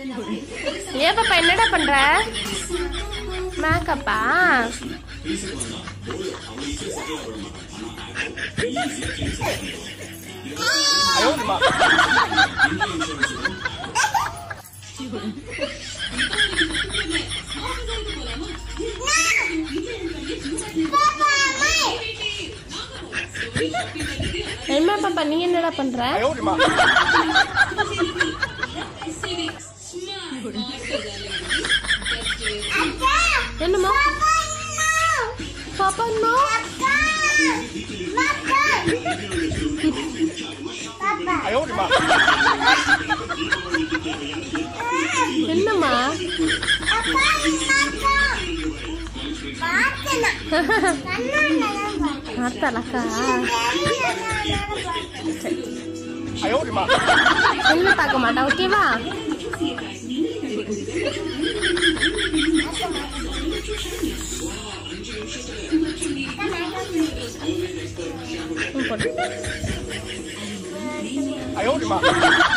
ஏன் பாப்பா என்னடா பண்ற மேக்கப்பா என்ன பாப்பா நீ என்னடா பண்ற என்னம்மா பாப்பா நோ என்னம்மா ஆத்தாளக்கா என்ன பார்க்க மாட்டா ஓகேவா ம், போடு.